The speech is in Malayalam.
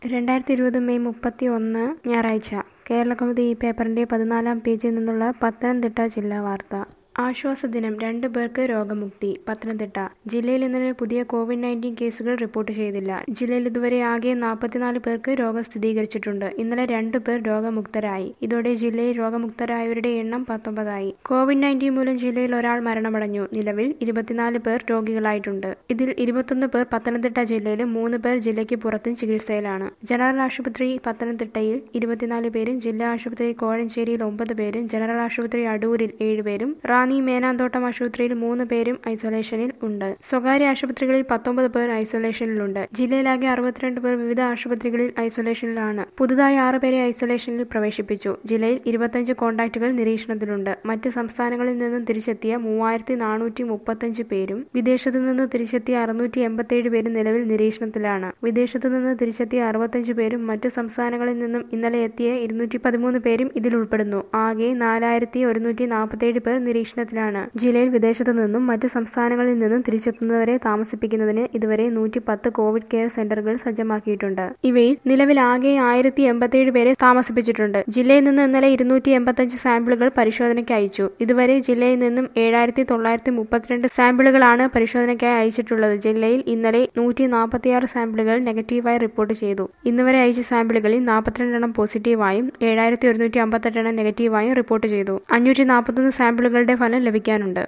രണ്ടായിരത്തി ഇരുപത് മെയ് മുപ്പത്തി ഒന്ന് ഞായറാഴ്ച കേരളകൗമുദി ഈ പേപ്പറിന്റെ പതിനാലാം പേജിൽ നിന്നുള്ള പത്തനംതിട്ട ജില്ലാ വാർത്ത ആശ്വാസ ദിനം രണ്ട് പേർക്ക് രോഗമുക്തി പത്തനംതിട്ട ജില്ലയിൽ ഇന്നലെ പുതിയ കോവിഡ് നയൻറ്റീൻ കേസുകൾ റിപ്പോർട്ട് ചെയ്തില്ല ജില്ലയിൽ ഇതുവരെ ആകെ നാൽപ്പത്തിനാല് പേർക്ക് രോഗം സ്ഥിരീകരിച്ചിട്ടുണ്ട് ഇന്നലെ രണ്ട് പേർ രോഗമുക്തരായി ഇതോടെ ജില്ലയിൽ രോഗമുക്തരായവരുടെ എണ്ണം പത്തൊമ്പതായി കോവിഡ് നയൻറ്റീൻ മൂലം ജില്ലയിൽ ഒരാൾ മരണമടഞ്ഞു നിലവിൽ ഇരുപത്തിനാല് പേർ രോഗികളായിട്ടുണ്ട് ഇതിൽ ഇരുപത്തൊന്ന് പേർ പത്തനംതിട്ട ജില്ലയിലും മൂന്ന് പേർ ജില്ലയ്ക്ക് പുറത്തും ചികിത്സയിലാണ് ജനറൽ ആശുപത്രി പത്തനംതിട്ടയിൽ ഇരുപത്തിനാല് പേരും ജില്ലാ ആശുപത്രി കോഴഞ്ചേരിയിൽ ഒമ്പത് പേരും ജനറൽ ആശുപത്രി അടൂരിൽ ഏഴുപേരും റാന്നി മേനാന്തോട്ടം ആശുപത്രിയിൽ മൂന്ന് പേരും ഐസൊലേഷനിൽ ഉണ്ട് സ്വകാര്യ ആശുപത്രികളിൽ പത്തൊമ്പത് പേർ ഐസൊലേഷനിലുണ്ട് ജില്ലയിലാകെ അറുപത്തിരണ്ട് പേർ വിവിധ ആശുപത്രികളിൽ ഐസൊലേഷനിലാണ് പുതുതായി ആറ് പേരെ ഐസൊലേഷനിൽ പ്രവേശിപ്പിച്ചു ജില്ലയിൽ ഇരുപത്തഞ്ച് കോണ്ടാക്റ്റുകൾ നിരീക്ഷണത്തിലുണ്ട് മറ്റ് സംസ്ഥാനങ്ങളിൽ നിന്നും തിരിച്ചെത്തിയ മൂവായിരത്തി നാനൂറ്റി മുപ്പത്തഞ്ച് പേരും വിദേശത്തു നിന്ന് തിരിച്ചെത്തിയ അറുന്നൂറ്റി എൺപത്തിയേഴ് പേരും നിലവിൽ നിരീക്ഷണത്തിലാണ് വിദേശത്തു നിന്ന് തിരിച്ചെത്തിയ അറുപത്തഞ്ച് പേരും മറ്റ് സംസ്ഥാനങ്ങളിൽ നിന്നും ഇന്നലെ എത്തിയ ഇരുന്നൂറ്റി പതിമൂന്ന് പേരും ഇതിൽ ഉൾപ്പെടുന്നു ആകെ നാലായിരത്തി ഒരുന്നൂറ്റി നാൽപ്പത്തിയേഴ് പേർ നിരീക്ഷണത്തിലാണ് ജില്ലയിൽ വിദേശത്തു നിന്നും മറ്റ് സംസ്ഥാനങ്ങളിൽ നിന്നും തിരിച്ചെത്തുന്നവരെ താമസിപ്പിക്കുന്നതിന് ഇതുവരെ നൂറ്റി പത്ത് കോവിഡ് കെയർ സെന്ററുകൾ സജ്ജമാക്കിയിട്ടുണ്ട് ഇവയിൽ നിലവിൽ ആകെ ആയിരത്തി എൺപത്തിയേഴ് പേരെ താമസിപ്പിച്ചിട്ടുണ്ട് ജില്ലയിൽ നിന്ന് ഇന്നലെ ഇരുന്നൂറ്റി എൺപത്തഞ്ച് സാമ്പിളുകൾ പരിശോധനയ്ക്ക് അയച്ചു ഇതുവരെ ജില്ലയിൽ നിന്നും ഏഴായിരത്തി തൊള്ളായിരത്തി മുപ്പത്തിരണ്ട് സാമ്പിളുകളാണ് പരിശോധനയ്ക്കായി അയച്ചിട്ടുള്ളത് ജില്ലയിൽ ഇന്നലെ നൂറ്റി നാൽപ്പത്തിയാറ് സാമ്പിളുകൾ നെഗറ്റീവായി റിപ്പോർട്ട് ചെയ്തു ഇന്നുവരെ അയച്ച സാമ്പിളുകളിൽ നാൽപ്പത്തിരണ്ടെണ്ണം പോസിറ്റീവായും ഏഴായിരത്തി ഒരുന്നൂറ്റി അമ്പത്തെട്ടെണ്ണം നെഗറ്റീവായും റിപ്പോർട്ട് ചെയ്തു അഞ്ഞൂറ്റി നാൽപ്പത്തൊന്ന് സാമ്പിളുകളുടെ ഫലം ലഭിക്കാനുണ്ട്